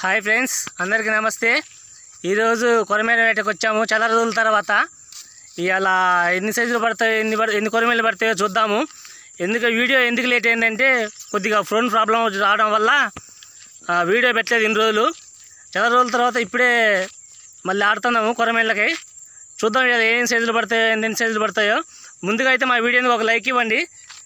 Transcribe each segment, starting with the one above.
Hi friends అందరికీ నమస్తే ఈరోజు కొరమేల వేటకు వచ్చాము చాలా రోజుల తర్వాత ఇవాళ ఎన్ని సైజులు పడతాయో ఎన్ని పడ ఎన్ని కొరమేలు పడతాయో చూద్దాము ఎందుకు వీడియో ఎందుకు లేట్ అయిందంటే కొద్దిగా ఫోన్ ప్రాబ్లం రావడం వల్ల ఆ, వీడియో పెట్టలేదు ఇన్ని రోజులు చాలా రోజుల తర్వాత ఇప్పుడే మళ్ళీ ఆడుతున్నాము కొరమేళ్ళకి చూద్దాం ఇవాళ ఏం సైజులు పడతాయో ఎన్ని సైజులు పడతాయో ముందుగా అయితే మా వీడియోని ఒక లైక్ ఇవ్వండి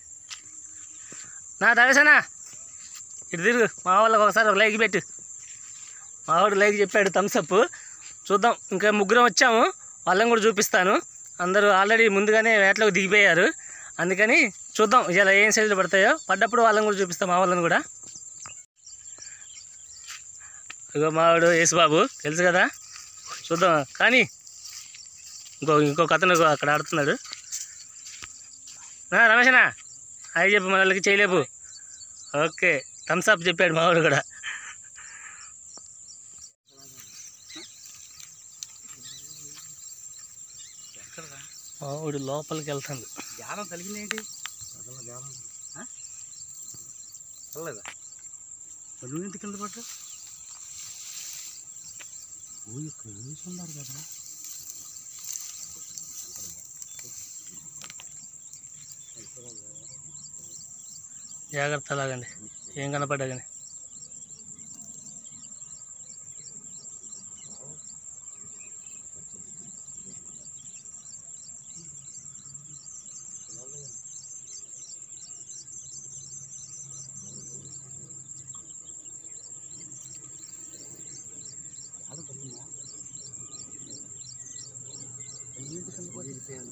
నా దవేసనా ఇటు తిరుగు మా వాళ్ళకి ఒకసారి ఒక లైక్ పెట్టు మా వాడు లైక్ చెప్పాడు థమ్స్అప్ చూద్దాం ఇంకా ముగ్గురం వచ్చాము వాళ్ళని కూడా చూపిస్తాను అందరూ ఆల్రెడీ ముందుగానే వేటలోకి దిగిపోయారు అందుకని చూద్దాం ఇలా ఏం సైజులు పడతాయో పడ్డప్పుడు వాళ్ళని కూడా చూపిస్తాం మా వాళ్ళని కూడా ఇగో మావాడు యేసుబాబు తెలుసు కదా చూద్దాం కానీ ఇంకో ఇంకొక అతను ఇగో అక్కడ ఆడుతున్నాడు నా రమేషనా హాయ్ చెప్పు మన వాళ్ళకి చేయలేపు ఓకే థమ్స్ అప్ చెప్పాడు మావాడు కూడా మావాడు లోపలికి వెళ్తాడు జ్ఞానం కలిగింది ఏంటి చల్లదా నువ్వు ఎందుకు కింద పట్టు ఓ ఇక్కడ వేసి ఉన్నారు కదా జాగ్రత్త లాగండి ఏం కనపడ్డా కానీ జ్ఞానం కలిగిందా నువ్వు ఎందుకు కింద పట్టు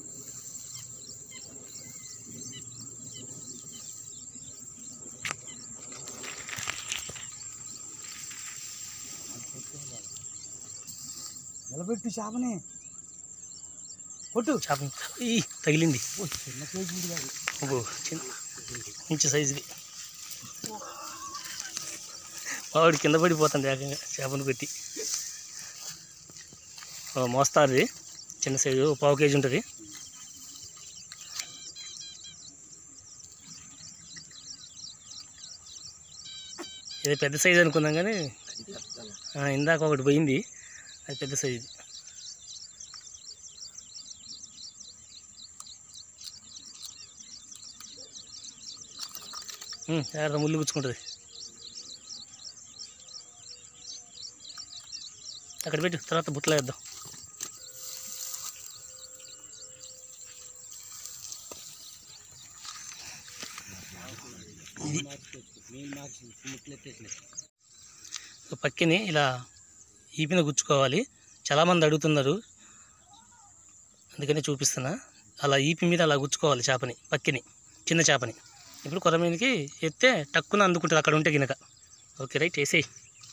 నిలబెట్టు చేపని కొట్టు చేప ఈ తగిలింది ఓ చిన్న కేజీ ఉంది కాదు ఓ చిన్న మంచి సైజుది మావాడు కింద పడిపోతుంది ఏకంగా చేపను పెట్టి ఓ మోస్తారుది చిన్న సైజు ఓ పావు కేజీ ఉంటుంది ఇది పెద్ద సైజు అనుకున్నాం కానీ ఆ, ఇందాక ఒకటి పోయింది అది పెద్ద సైజు జాగ్రత్త ముళ్ళు గుచ్చుకుంటుంది అక్కడ పెట్టు తర్వాత బుట్టలో వేద్దాం ఇది మెయిన్ మార్క్స్ ముట్లెత్తేసినాయి ఒక పక్కని ఇలా ఈపిన గుచ్చుకోవాలి చాలామంది అడుగుతున్నారు అందుకని చూపిస్తున్నా అలా ఈపి మీద అలా గుచ్చుకోవాలి చేపని పక్కిని చిన్న చేపని ఇప్పుడు కొరమీనికి ఎత్తే టక్కున అందుకుంటుంది అక్కడ ఉంటే గినక ఓకే రైట్ వేసేయి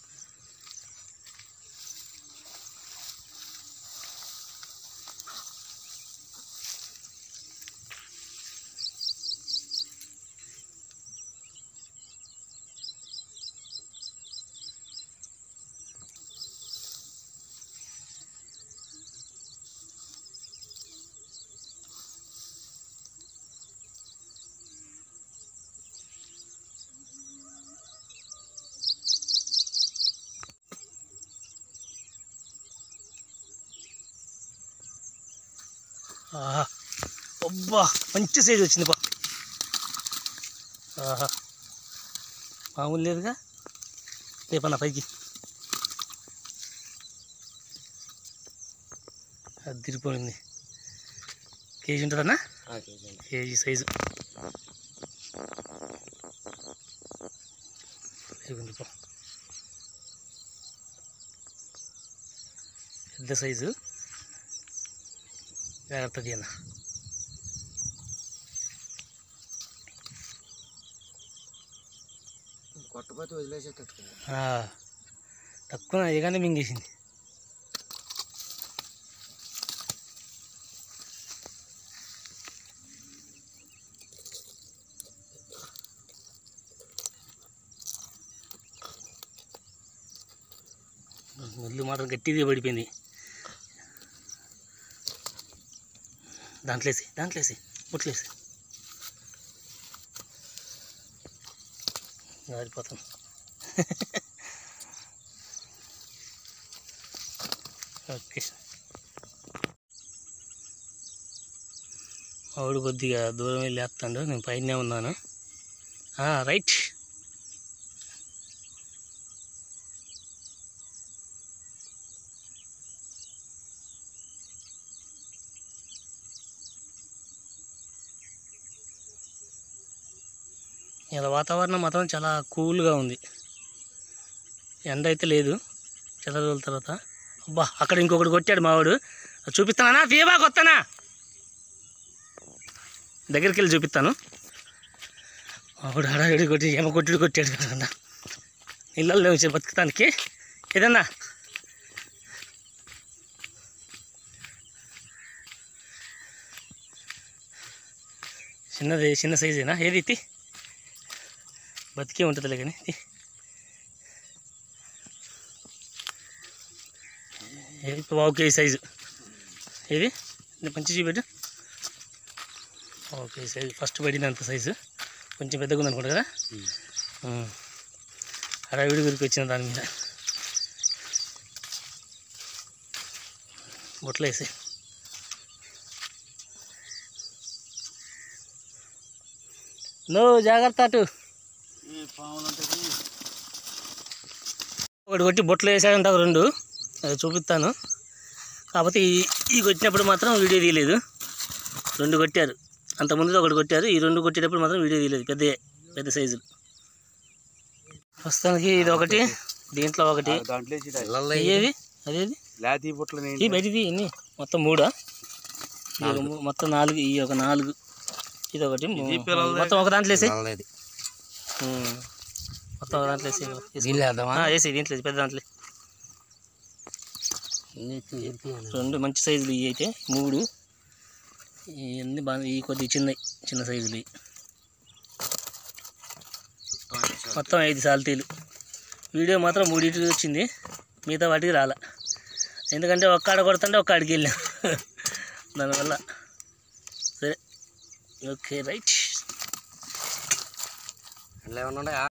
ఆహా అబ్బా మంచి సైజు వచ్చింది బా ఆహా మామూలు లేదుగా రేపన్న పైకి అది తిరిగిపోయింది కేజీ ఉంటుందన్నా కేజీ సైజు లేకుంది పో పెద్ద సైజు జాగ్రత్త తీయన్న కొట్టపోతే వదిలేసేటట్టు ఆ, తక్కువ ఏగానే మింగేసింది ముళ్ళు మాత్రం గట్టిగా పడిపోయింది దాంట్లేసి దాంట్లేసి ముట్లేసి జారిపోతాను ఓకే ఆవిడ కొద్దిగా దూరం వెళ్ళి వేస్తాడు నేను పైనే ఉన్నాను ఆ, రైట్ ఇలా వాతావరణం మాత్రం చాలా కూల్గా ఉంది ఎండ అయితే లేదు చాలా రోజుల తర్వాత అబ్బా అక్కడ ఇంకొకటి కొట్టాడు మావాడు అది చూపిస్తానా తీయబా కొత్తనా దగ్గరికి వెళ్ళి చూపిస్తాను మావాడు హడావిడి కొట్టి ఏమ కొట్టుడు కొట్టాడు కదా నీళ్ళల్లో వచ్చి బతుకుతానికి ఏదన్నా చిన్నది చిన్న సైజేనా ఏది ఇది బతికే ఉంటుందిలే కానీ ఇది. ఏది ఓకే సైజు ఏది ఇది మంచి చూపెట్టు ఓకే సైజు ఫస్ట్ పడినంత సైజు కొంచెం పెద్దగా ఉంది అనుకుంటా కదా ఉం. హడావిడి గురికి వచ్చిన దాని మీద బొట్లు వేసి నో జాగ్రత్త అటు ఈ పాములు ఉంటుంది ఒకటి కొట్టి బొట్లు వేసాడంట ఒక రెండు అది చూపిస్తాను కాకపోతే ఈ ఈ కొట్టినప్పుడు మాత్రం వీడియో తీయలేదు రెండు కొట్టారు అంత ముందు ఒకటి కొట్టారు ఈ రెండు కొట్టేటప్పుడు మాత్రం వీడియో తీయలేదు పెద్ద పెద్ద సైజులు ప్రస్తుతానికి ఇది ఒకటి దీంట్లో ఒకటి దాంట్లో ఏది అదేది లాతి బుట్టలు ఈ బయటిది ఎన్ని మొత్తం మూడా ఈ ఒక మూ- మొత్తం నాలుగు ఈ ఒక నాలుగు ఇది ఒకటి మూ- మొత్తం ఒక దాంట్లో వేసి మొత్తం ఒక దాంట్లో వేసి వేద్దామా ఆ, వేసి దీంట్లో వేసి, పెద్ద దాంట్లో రెండు మంచి సైజులు ఇవి అయితే మూడు ఇవన్నీ బాగా ఈ కొద్ది చిన్నవి చిన్న సైజులు ఇవి. మొత్తం ఐదు సాల్తీలు వీడియో మాత్రం మూడింటికి వచ్చింది మిగతా వాటికి రాలే ఎందుకంటే ఒక్క ఆడ కొడుతుంటే ఒక్క ఆడికి వెళ్ళాం దానివల్ల సరే ఓకే రైట్ ఏమన్నా